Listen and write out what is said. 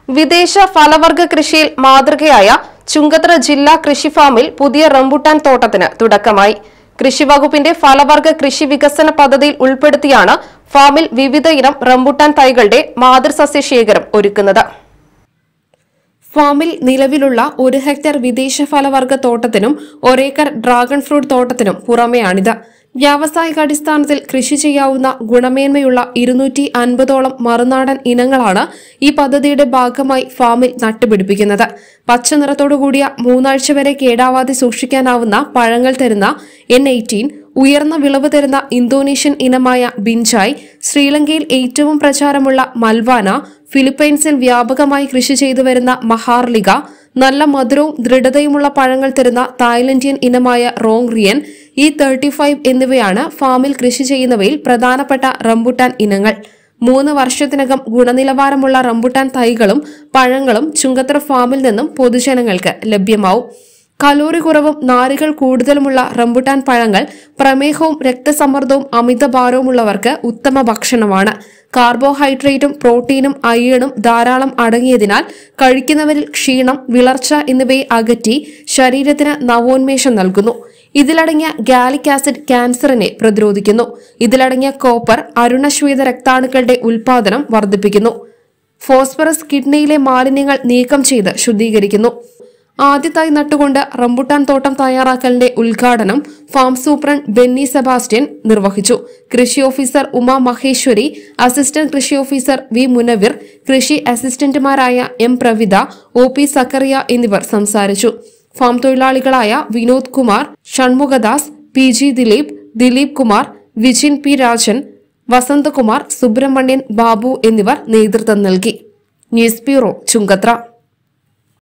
വിദേശ ഫലവർഗ കൃഷിയിൽ മാതൃകയായ ചുങ്കത്ര ജില്ലാ കൃഷി ഫാമിൽ പുതിയ റംബുട്ടാൻ തോട്ടത്തിന് തുടക്കമായി കൃഷി വകുപ്പിന്റെ ഫലവർഗ കൃഷി വികസന പദ്ധതിയിൽ ഉൾപ്പെടുത്തിയാണ് ഫാമിൽ വിവിധ ഇനം റംബുട്ടാൻ തൈകളുടെ മാതൃസസ്യ ശേഖരം ഒരുക്കുന്നത് ഫാമിൽ നിലവിലുള്ള ഒരു ഹെക്ടർ വിദേശ ഫലവർഗ തോട്ടത്തിനും ഒരേക്കർ ഡ്രാഗൺ ഫ്രൂട്ട് തോട്ടത്തിനും പുറമെയാണിത് വ്യാവസായികാടിസ്ഥാനത്തിൽ കൃഷി ചെയ്യാവുന്ന ഗുണമേന്മയുള്ള ഇരുന്നൂറ്റി അൻപതോളം മറുനാടൻ ഇനങ്ങളാണ് ഈ പദ്ധതിയുടെ ഭാഗമായി ഫാമിൽ നട്ടുപിടിപ്പിക്കുന്നത് പച്ച നിറത്തോടുകൂടിയ മൂന്നാഴ്ച വരെ കേടാവാതെ സൂക്ഷിക്കാനാവുന്ന പഴങ്ങൾ തരുന്ന എൻ എയ്റ്റീൻ ഉയർന്ന വിളവ് തരുന്ന ഇന്തോനേഷ്യൻ ഇനമായ ബിഞ്ചായ് ശ്രീലങ്കയിൽ ഏറ്റവും പ്രചാരമുള്ള മൽവാന ഫിലിപ്പൈൻസിൽ വ്യാപകമായി കൃഷി ചെയ്തു വരുന്ന മഹാർലിക നല്ല മധുരവും ദൃഢതയുമുള്ള പഴങ്ങൾ തരുന്ന തായ്ലൻഡിയൻ ഇനമായ Rong Rien E thirty five എന്നിവയാണ് ഫാമിൽ കൃഷി ചെയ്യുന്നവയിൽ പ്രധാനപ്പെട്ട റംബുട്ടാൻ ഇനങ്ങൾ മൂന്ന് വർഷത്തിനകം ഗുണനിലവാരമുള്ള റംബുട്ടാൻ തൈകളും പഴങ്ങളും ചുങ്കത്ര ഫാമിൽ നിന്നും പൊതുജനങ്ങൾക്ക് ലഭ്യമാവും കലോറി കുറവും നാരുകൾ കൂടുതലുമുള്ള റംബുട്ടാൻ പഴങ്ങൾ പ്രമേഹവും രക്തസമ്മർദ്ദവും അമിതഭാരവുമുള്ളവർക്ക് ഉത്തമ ഭക്ഷണമാണ് കാർബോഹൈഡ്രേറ്റും പ്രോട്ടീനും അയണും ധാരാളം അടങ്ങിയതിനാൽ കഴിക്കുന്നവരിൽ ക്ഷീണം വിളർച്ച എന്നിവയെ അകറ്റി ശരീരത്തിന് നവോന്മേഷം നൽകുന്നു ഇതിലടങ്ങിയ ഗാലിക് ആസിഡ് ക്യാൻസറിനെ പ്രതിരോധിക്കുന്നു ഇതിലടങ്ങിയ കോപ്പർ അരുണശ്വേത രക്താണുക്കളുടെ ഉൽപാദനം വർദ്ധിപ്പിക്കുന്നു ഫോസ്ഫറസ് കിഡ്നിയിലെ മാലിന്യങ്ങൾ നീക്കം ചെയ്ത് ശുദ്ധീകരിക്കുന്നു ആദ്യത്തായി നട്ടുകൊണ്ട് റംബുട്ടാൻ തോട്ടം തയ്യാറാക്കലിന്റെ ഉദ്ഘാടനം ഫാം സൂപ്രണ്ട് ബെന്നി സെബാസ്റ്റ്യൻ നിർവഹിച്ചു കൃഷി ഓഫീസർ ഉമാ മഹേശ്വരി അസിസ്റ്റന്റ് കൃഷി ഓഫീസർ വി മുനവിർ കൃഷി അസിസ്റ്റന്റുമാരായ M Pravitha O P Zacharia എന്നിവർ സംസാരിച്ചു ഫാം തൊഴിലാളികളായ Vinod Kumar Shanmughadas P G Dileep Dileep Kumar Vijin P Rajan Vasanthakumar Subramanian Babu എന്നിവർ നേതൃത്വം നൽകി ന്യൂസ് ബ്യൂറോ ചുങ്കത്ര